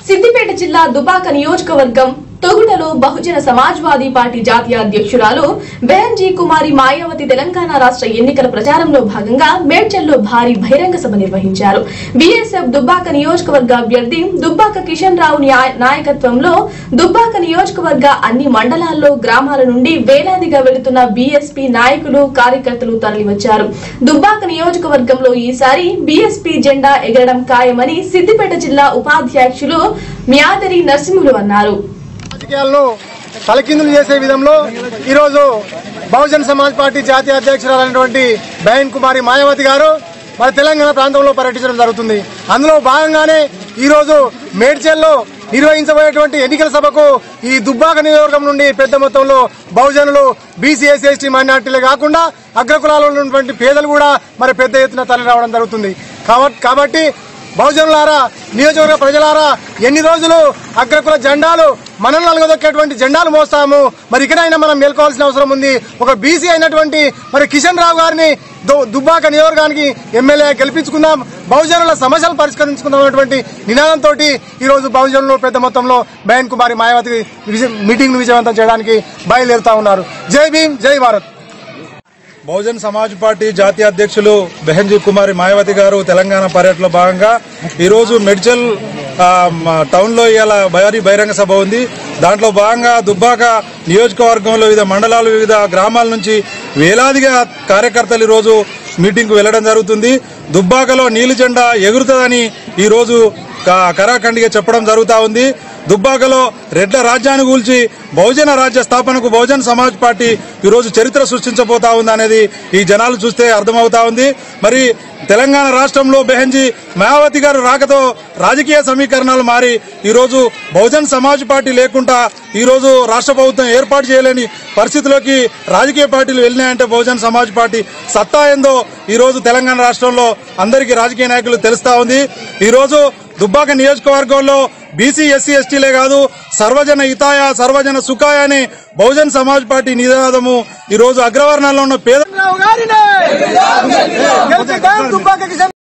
సిద్దిపేట జిల్లా దుబాక నియోజకవర్గం తొగుటలో బహుజన సమాజ్వాదీ పార్టీ జాతీయ అధ్యక్షురాలు బెహన్జీ కుమారి మాయావతి తెలంగాణ రాష్ట్ర ఎన్నికల ప్రచారంలో భాగంగా మేడ్చల్లో భారీ బహిరంగ సభ నిర్వహించారు బీఎస్ఎఫ్ దుబ్బాక నియోజకవర్గ అభ్యర్థి దుబ్బాక కిషన్ రావు న్యాయ- నాయకత్వంలో దుబ్బాక నియోజకవర్గ అన్ని మండలాల్లో గ్రామాల నుండి వేలాదిగా వెళుతున్న బీఎస్పీ నాయకులు కార్యకర్తలు తరలివచ్చారు దుబ్బాక నియోజకవర్గంలో ఈసారి బీఎస్పీ జెండా ఎగరడం ఖాయమని సిద్దిపేట జిల్లా ఉపాధ్యక్షులు మ్యాదరి నరసింహులు అన్నారు రాజకీయాలను తలకిందులు చేసే విధంలో ఈరోజు బహుజన్ సమాజ్ పార్టీ జాతీయ అధ్యక్షురాలైనటువంటి బహన్ కుమారి మాయావతి గారు మన తెలంగాణ ప్రాంతంలో పర్యటించడం జరుగుతుంది అందులో భాగంగానే ఈరోజు మేడ్చల్లో నిర్వహించబోయేటువంటి ఎన్నికల సభకు ఈ దుబ్బాక నియోజకవర్గం నుండి పెద్ద మొత్తంలో బహుజనులు బీసీ ఎస్సీ ఎస్టీ మైనార్టీలే కాకుండా అగ్రకులాల్లో ఉన్నటువంటి పేదలు కూడా మరి పెద్ద ఎత్తున తరలి రావడం జరుగుతుంది కాబ- కాబట్టి బహుజనులారా నియోజకవర్గ ప్రజలారా ఎన్ని రోజులు అగ్రకుల జెండాలు మనల్ని నలుగదొక్కేటువంటి జెండాలు మోస్తాము మరి ఇక్కడైనా మనం మేల్కోవాల్సిన అవసరం ఉంది ఒక బీసీ అయినటువంటి మరి కిషన్ రావు గారిని దు- దుబ్బాక నియోజకవర్గానికి ఎమ్మెల్యే గెలిపించుకుందాం బహుజనుల సమస్యలు పరిష్కరించుకుందాం అనేటువంటి నినాదంతో ఈ రోజు బహుజనులు పెద్ద మొత్తంలో బయన్ కుమారి మాయావతి మీటింగ్ ను విజయవంతం చేయడానికి బయలుదేరుతా ఉన్నారు జై భీమ్ జై భారత్ బహుజన్ సమాజ్ పార్టీ జాతీయ అధ్యక్షులు బెహన్జీ కుమారి మాయావతి గారు తెలంగాణ పర్యటనలో భాగంగా ఈరోజు మెడ్చల్ ఆ, మ- టౌన్ లో ఇవాళ భారీ బహిరంగ సభ ఉంది దాంట్లో భాగంగా దుబ్బాక నియోజకవర్గంలో వివిధ మండలాలు వివిధ గ్రామాల నుంచి వేలాదిగా కార్యకర్తలు ఈరోజు మీటింగ్ కు వెళ్లడం జరుగుతుంది దుబ్బాకలో నీలి జెండా ఎగురుతుందని ఈ రోజు క- కరాఖండిగా చెప్పడం జరుగుతా ఉంది దుబ్బాకలో రెడ్ల రాజ్యాన్ని కూల్చి బహుజన రాజ్య స్థాపనకు బహుజన్ సమాజ్ పార్టీ ఈ రోజు చరిత్ర సృష్టించబోతా ఉంది అనేది ఈ జనాలు చూస్తే అర్థమవుతా ఉంది మరి తెలంగాణ రాష్ట్రంలో బెహంజీ మాయావతి గారు రాకతో రాజకీయ సమీకరణాలు మారి ఈ రోజు బహుజన్ సమాజ్ పార్టీ లేకుండా ఈ రోజు రాష్ట్ర ప్రభుత్వం ఏర్పాటు చేయలేని పరిస్థితిలోకి రాజకీయ పార్టీలు వెళ్ళినాయంటే బహుజన్ సమాజ్ పార్టీ సత్తా ఏందో ఈ రోజు తెలంగాణ రాష్ట్రంలో అందరికీ రాజకీయ నాయకులు తెలుస్తా ఉంది ఈ రోజు దుబ్బాక నియోజకవర్గంలో బీసీ ఎస్సీ ఎస్టీలే కాదు సర్వజన హితాయ సర్వజన సుఖాయ అని బహుజన్ సమాజ్ పార్టీ నినాదము ఈ రోజు అగ్రవర్ణాల్లో ఉన్న పేద దుబ్బాక కిషన్